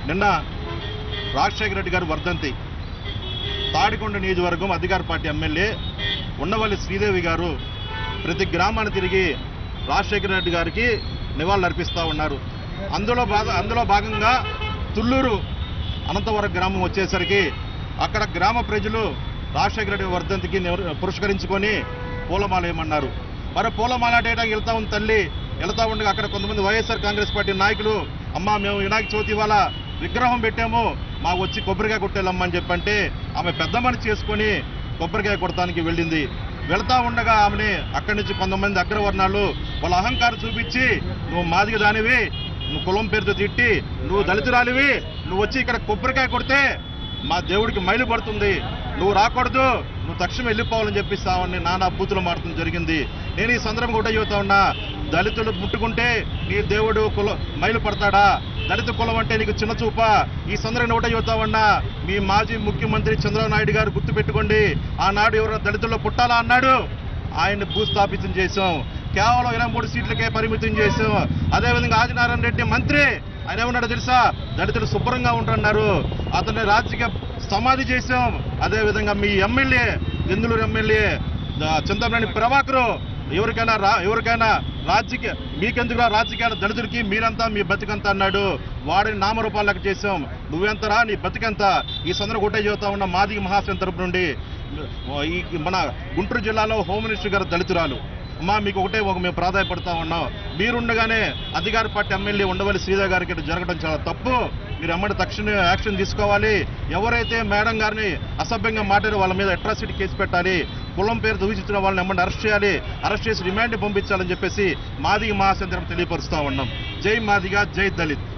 నిన్న రాజశేఖర రెడ్డి గారు వర్ధంతి తాడికొండ నియోజకవర్గం అధికార పార్టీ ఎమ్మెల్యే ఉండవల్లి శ్రీదేవి గారు ప్రతి గ్రామాన్ని తిరిగి రాజశేఖర రెడ్డి గారికి నివాళులు అర్పిస్తూ ఉన్నారు అందులో భాగ అందులో భాగంగా తుళ్ళూరు అనంతవరం గ్రామం వచ్చేసరికి అక్కడ గ్రామ ప్రజలు రాజశేఖర రెడ్డి వర్ధంతికి నివ- పురస్కరించుకొని పూలమాల వేయమన్నారు మరి పూలమాల వేయడానికి వెళ్తా ఉంది తల్లి వెళ్తా ఉండగా అక్కడ కొంతమంది వైఎస్ఆర్ కాంగ్రెస్ పార్టీ నాయకులు అమ్మా మేము వినాయక చవితి ఇవాళ విగ్రహం పెట్టాము మాకు వచ్చి కొబ్బరికాయ కొట్టేలమ్మని చెప్పంటే ఆమె పెద్ద మనిషి చేసుకొని కొబ్బరికాయ కొడటానికి వెళ్ళింది వెళ్తా ఉండగా ఆమెని అక్కడి నుంచి కొంతమంది అగ్రవర్ణాలు వాళ్ళ అహంకారం చూపించి నువ్వు మాదిగ దానివి నువ్వు కులం పేరుతో తిట్టి నువ్వు దళితురాలివి నువ్వు వచ్చి ఇక్కడ కొబ్బరికాయ కొడితే మా దేవుడికి మైలు పడుతుంది నువ్వు రాకూడదు నువ్వు తక్షణం వెళ్ళిపోవాలని చెప్పి సావని నానా బూతులు మారడం జరిగింది నేను ఈ సందర్భం కూడా చెబుతా ఉన్నా దళితులు ముట్టుకుంటే నీ దేవుడు కుల మైలు పడతాడా దళిత కులం అంటే నీకు చిన్న చూప ఈ సందర్భంగా ఒకటే చెబుతా ఉన్నా మీ మాజీ ముఖ్యమంత్రి చంద్రబాబు నాయుడు గారు గుర్తుపెట్టుకోండి ఆనాడు ఎవరైనా దళితుల్లో పుట్టాలా అన్నాడు ఆయన్ని భూస్థాపితం చేశాం కేవలం ఇరవై మూడు సీట్లకే పరిమితం చేశాం అదేవిధంగా ఆదినారాయణ రెడ్డి మంత్రి ఆయన ఏమన్నాడో తెలుసా దళితులు శుభ్రంగా ఉంటున్నారు అతన్ని రాజకీయ సమాధి చేశాం అదేవిధంగా మీ ఎమ్మెల్యే ఎందులూరు ఎమ్మెల్యే ద- చింతమనేని ప్రభాకరు ఎవరికైనా రా ఎవరికైనా రాజకీయ మీకెందుకు రాజకీయాల దళితుడికి మీరంతా మీ బతికంత అన్నాడు వాడిని నామరూపాలకు చేశాం నువ్వెంతరా నీ బతికెంత ఈ సందర్భం ఒకటే చెబుతా ఉన్న మాదిగ మహాసేన తరపు నుండి ఈ మన గుంటూరు జిల్లాలో హోమ్ మినిస్టర్ గారు దళితురాలు అమ్మా మీకు ఒకటే ఒక మేము ప్రాధాయపడతా ఉన్నాం మీరుండగానే అధికార పార్టీ ఎమ్మెల్యే ఉండవల్లి శ్రీదేవి గారికి ఇటు జరగడం చాలా తప్పు మీరు ఎమ్మడి తక్షణ యాక్షన్ తీసుకోవాలి ఎవరైతే మేడం గారిని అసభ్యంగా మాట్లాడి వాళ్ళ మీద అట్రాసిటీ కేసు పెట్టాలి కులం పేరు దూషించిన వాళ్ళని ఎమ్మడి అరెస్ట్ చేయాలి అరెస్ట్ చేసి రిమాండ్ పంపించాలని చెప్పేసి మాదిగ మహాసంద్రం తెలియపరుస్తా ఉన్నాం జై మాదిగా జై దళిత్